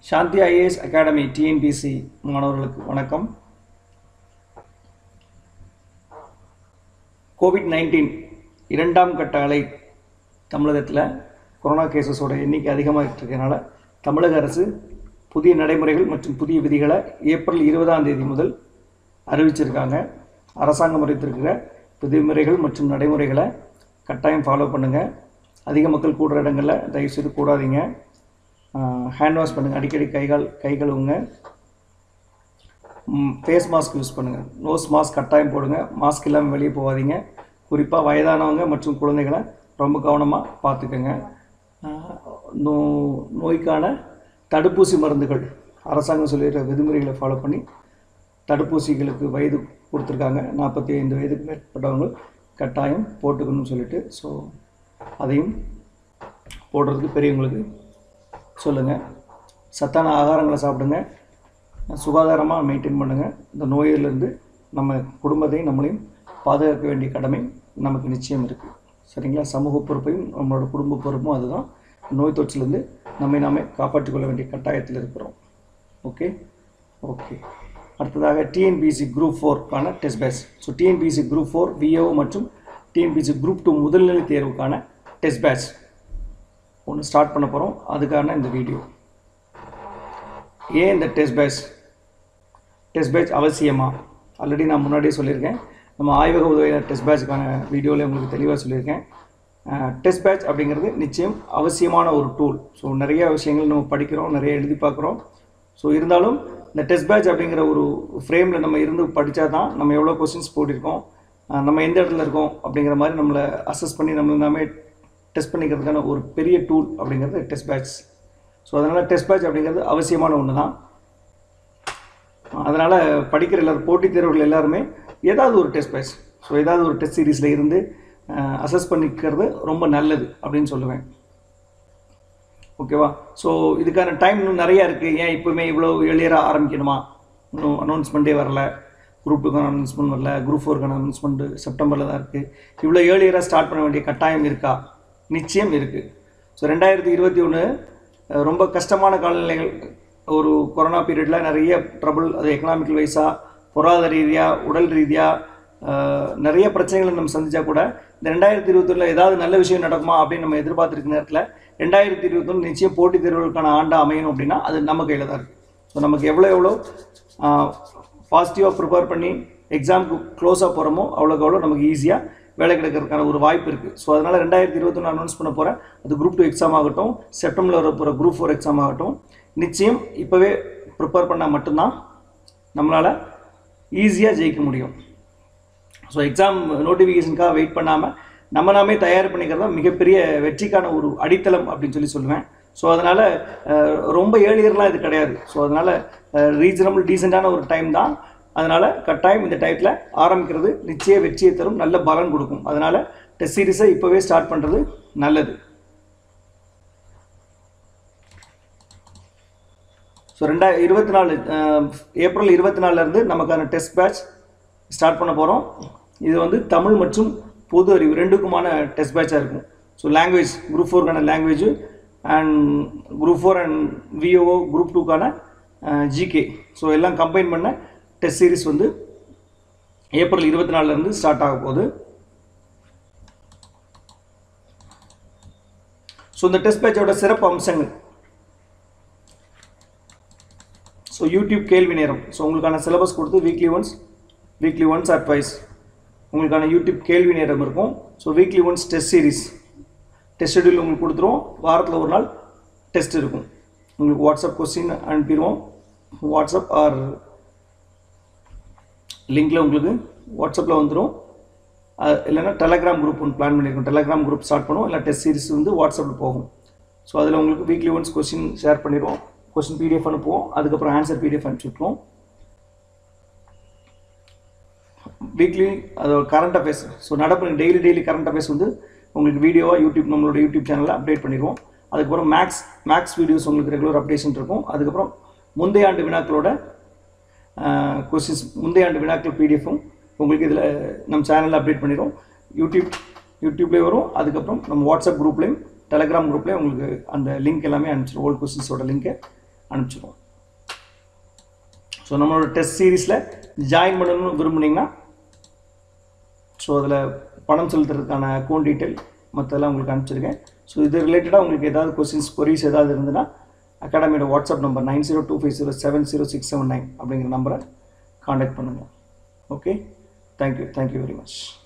சாந்தி IAS academy TNPSC மாணவர்களுக்கு வணக்கம் Covid nineteen இரண்டாம் கட்ட அலை தமிழகத்தில் கொரோனா கேசஸோட எண்ணிக்கை அதிகமாகிட்டு இருக்கனால தமிழக அரசு புதிய நடைமுறைகள் மற்றும் புதிய விதிகளை ஏப்ரல் இருபதாம் தேதி முதல் அறிவிச்சிருக்காங்க அரசாங்கம் அறிவித்திருக்கிற விதிமுறைகள் மற்றும் நடைமுறைகளை கட்டாயம் ஃபாலோ பண்ணுங்கள் அதிக மக்கள் கூடுற இடங்களில் தயவுசெய்து கூடாதீங்க ஹேண்ட் வாஷ் பண்ணுங்கள் அடிக்கடி கைகால் கை கழுவுங்க ஃபேஸ் மாஸ்க் யூஸ் பண்ணுங்கள் நோஸ் மாஸ்க் கட்டாயம் போடுங்க மாஸ்க் இல்லாமல் வெளியே போகாதீங்க குறிப்பாக வயதானவங்க மற்றும் குழந்தைகளை ரொம்ப கவனமாக பார்த்துக்கோங்க நோ நோய்க்கான தடுப்பூசி மருந்துகள் அரசாங்கம் சொல்லிடுற விதிமுறைகளை ஃபாலோ பண்ணி தடுப்பூசிகளுக்கு வயது கொடுத்துருக்காங்க நாற்பத்தி ஐந்து வயதுக்கு மேற்பட்டவங்க கட்டாயம் போட்டுக்கணும்னு சொல்லிட்டு ஸோ அதையும் போடுறதுக்கு பெரியவங்களுக்கு சொல்லுங்கள் சத்தான ஆகாரங்களை சாப்பிடுங்க சுகாதாரமாக மெயின்டைன் பண்ணுங்கள் இந்த நோயிலிருந்து நம்ம குடும்பத்தையும் நம்மளையும் பாதுகாக்க வேண்டிய கடமை நமக்கு நிச்சயம் இருக்குது சரிங்களா சமூக பொறுப்பையும் நம்மளோட குடும்ப பொறுப்பும் அதுதான் நோய் தொற்றிலிருந்து நம்மை நாமே காப்பாற்றிக் கொள்ள வேண்டிய கட்டாயத்தில் இருக்கிறோம் ஓகே ஓகே அடுத்ததாக டிஎன்பிசி குரூப் ஃபோர்க்கான test batch so TNPSC group four VO மற்றும் டிஎன்பிசி குரூப் டூ முதல்நிலை தேர்வுக்கான டெஸ்ட் பேட்ச் ஒன்று ஸ்டார்ட் பண்ண போகிறோம் அதுக்கான இந்த வீடியோ ஏன் இந்த டெஸ்ட் பேட்ச் டெஸ்ட் பேட்ச் அவசியமா ஆல்ரெடி நான் முன்னாடியே சொல்லியிருக்கேன் நம்ம ஆய்வக உதவியாளர் டெஸ்ட் பேட்சுக்கான வீடியோவில் உங்களுக்கு தெளிவாக சொல்லியிருக்கேன் டெஸ்ட் பேட்ச் அப்படிங்கிறது நிச்சயம் அவசியமான ஒரு டூல் ஸோ நிறைய விஷயங்கள் நம்ம படிக்கிறோம் நிறைய எழுதி பார்க்குறோம் ஸோ இருந்தாலும் இந்த டெஸ்ட் பேட்ச் அப்படிங்கிற ஒரு ஃப்ரேமில் நம்ம இருந்து படித்தா தான் நம்ம எவ்வளோ கொஸ்டின்ஸ் போட்டிருக்கோம் நம்ம எந்த இடத்துல இருக்கோம் அப்படிங்கிற மாதிரி நம்மளை அசஸ் பண்ணி நம்ம எல்லாமே டெஸ்ட் பண்ணிக்கிறதுக்கான ஒரு பெரிய டூல் அப்படிங்கிறது டெஸ்ட் பேட்ச் ஸோ அதனால் டெஸ்ட் பேட்ச் அப்படிங்கிறது அவசியமான ஒன்று தான் அதனால் படிக்கிற எல்லாரும் போட்டித் தேர்வுகள் எல்லாருமே ஏதாவது ஒரு டெஸ்ட் பேட்ச் ஸோ ஏதாவது ஒரு டெஸ்ட் சீரீஸில் இருந்து அசஸ் பண்ணிக்கிறது ரொம்ப நல்லது அப்படின்னு சொல்லுவேன் ஓகேவா ஸோ இதுக்கான டைம் இன்னும் நிறையா இருக்குது ஏன் இப்போவுமே இவ்வளோ எளியராக ஆரம்பிக்கணுமா இன்னும் அனௌன்ஸ்மெண்ட்டே வரல குரூப் டூக்கான அனௌன்ஸ்மெண்ட் வரல குரூப் ஃபோருக்கான அனௌன்ஸ்மெண்ட்டு செப்டம்பரில் தான் இருக்குது இவ்வளோ ஏர்லியராக ஸ்டார்ட் பண்ண வேண்டிய கட்டாயம் இருக்கா நிச்சயம் இருக்குது ஸோ ரெண்டாயிரத்தி இருபத்தி ஒன்று ரொம்ப கஷ்டமான காலநிலைகள் ஒரு கொரோனா பீரியடில் நிறைய ட்ரபுள் அது எக்கனாமிக்கல் வைஸாக பொருளாதார ரீதியாக உடல் ரீதியாக நிறைய பிரச்சனைகளை நம்ம சந்தித்தா கூட இந்த ரெண்டாயிரத்தி இருபத்தொன்னில் ஏதாவது நல்ல விஷயம் நடக்குமா அப்படின்னு நம்ம எதிர்பார்த்துருக்க நேரத்தில் ரெண்டாயிரத்தி இருபத்தொன்று நிச்சயம் போட்டித் தேர்வுகளுக்கான ஆண்டாக அமையணும் அப்படின்னா அது நம்ம கையில் தான் இருக்குது ஸோ நமக்கு எவ்வளோ எவ்வளோ பாசிட்டிவாக ப்ரிப்பேர் பண்ணி எக்ஸாமுக்கு க்ளோஸாக போகிறோமோ அவ்வளோக்கு அவ்வளோ நமக்கு ஈஸியாக வேலை கிடைக்கிறதுக்கான ஒரு வாய்ப்பு இருக்குது ஸோ அதனால் ரெண்டாயிரத்தி இருபத்தொன்று அனௌன்ஸ் பண்ண போகிறேன் அது குரூப் டூ எக்ஸாம் ஆகட்டும் செப்டம்பரில் வர போகிற குரூப் ஃபோர் எக்ஸாம் ஆகட்டும் நிச்சயம் இப்போவே ப்ரிப்பேர் பண்ணால் மட்டும்தான் நம்மளால் ஈஸியாக ஜெயிக்க முடியும் ஸோ எக்ஸாம் நோட்டிஃபிகேஷனுக்காக வெயிட் பண்ணாமல் நம்ம நாமே தயார் பண்ணிக்கிறது தான் மிகப்பெரிய வெற்றிக்கான ஒரு அடித்தளம் அப்படின்னு சொல்லி சொல்லுவேன் ஸோ அதனால் ரொம்ப ஏழியர்லாம் இது கிடையாது ஸோ அதனால் ரீசனபிள் டீசெண்டான ஒரு டைம் தான் அதனால் கட்டாயம் இந்த டயத்தில் ஆரம்பிக்கிறது நிச்சய வெற்றியை தரும் நல்ல பலன் கொடுக்கும் அதனால் டெஸ்ட் சீரீஸை இப்போவே ஸ்டார்ட் பண்ணுறது நல்லது ஸோ ரெண்டா இருபத்தி நாலு ஏப்ரல் இருபத்தி நாலுலேருந்து நமக்கான டெஸ்ட் பேட்ச் ஸ்டார்ட் பண்ண போகிறோம் இது வந்து தமிழ் மற்றும் பொது அறிவு ரெண்டுக்குமான டெஸ்ட் பேட்சாக இருக்கும் ஸோ லாங்குவேஜ் குரூப் ஃபோருக்கான language and group four and விஓஓ குரூப் டூக்கான ஜிகே ஸோ எல்லாம் கம்பைன் பண்ண டெஸ்ட் சீரிஸ் வந்து ஏப்ரல் இருபத்தி நாலுலேருந்து ஸ்டார்ட் ஆக போகுது ஸோ இந்த டெஸ்ட் பேட்சோட சிறப்பு அம்சங்கள் ஸோ யூடியூப் கேள்வி நேரம் ஸோ உங்களுக்கான சிலபஸ் கொடுத்து weekly once weekly once advice உங்களுக்கான யூடியூப் கேள்வி நேரம் இருக்கும் so weekly once test series test schedule உங்களுக்கு கொடுத்துருவோம் வாரத்தில் ஒரு நாள் டெஸ்ட் இருக்கும் உங்களுக்கு வாட்ஸ்அப் கொஸ்டின் அனுப்பிடுவோம் வாட்ஸ்அப் ஆர் லிங்கில் உங்களுக்கு வாட்ஸ்அப்பில் வந்துடும் இல்லைன்னா டெலகிராம் குரூப் ஒன்று பிளான் பண்ணியிருக்கோம் டெலகிராம் குரூப் ஸ்டார்ட் பண்ணுவோம் இல்லை டெஸ்ட் சீரிஸ் வந்து வாட்ஸ்அப்பில் போகும் ஸோ அதில் உங்களுக்கு வீக்லி ஒன்ஸ் கொஸ்டின் ஷேர் பண்ணிடுவோம் கொஸ்டின் பிடிஎஃப் அனுப்புவோம் அதுக்கப்புறம் ஆன்சர் பிடிஎஃப் அனுப்பிச்சி விட்ருவோம் வீக்லி அது கரண்ட் அஃபேர்ஸ் ஸோ நடப்பு டெய்லி டெய்லி கரண்ட் அஃபேர்ஸ் வந்து உங்களுக்கு வீடியோவாக யூடியூப் நம்மளோட யூடியூப் சேனலில் அப்டேட் பண்ணிடுவோம் அதுக்கப்புறம் மேக்ஸ் மேக்ஸ் வீடியோஸ் உங்களுக்கு ரெகுலர் அப்டேஷன் இருக்கும் அதுக்கப்புறம் முந்தைய ஆண்டு வினாக்களோட கொஸ்டின்ஸ் முந்தைய ஆண்டு வினாக்கள் பிடிஎஃப்பும் உங்களுக்கு இதில் நம்ம சேனலில் அப்டேட் பண்ணிடுவோம் யூடியூப் யூடியூப்லேயே வரும் அதுக்கப்புறம் நம்ம வாட்ஸ்அப் குரூப்லேயும் டெலகிராம் குரூப்லேயும் உங்களுக்கு அந்த லிங்க் எல்லாமே அனுப்பிச்சிடும் ஓல்ட் கொஸ்டின்ஸோட லிங்க்கை அனுப்பிச்சிடுவோம் ஸோ நம்மளோட டெஸ்ட் சீரீஸில் ஜாயின் பண்ணணும்னு விரும்புனீங்கன்னா ஸோ அதில் பணம் செலுத்துறதுக்கான அக்கௌண்ட் டீட்டெயில் மற்றெல்லாம் உங்களுக்கு அனுப்பிச்சிருக்கேன் ஸோ இது ரிலேட்டடாக உங்களுக்கு ஏதாவது கொஸ்டின்ஸ் கொரிஸ் ஏதாவது இருந்ததுன்னா அகாடமியோட WhatsApp number nine zero two five zero seven zero six seven nine அப்படிங்கிற நம்பரை காண்டாக்ட் பண்ணுங்கள் okay thank you thank you very much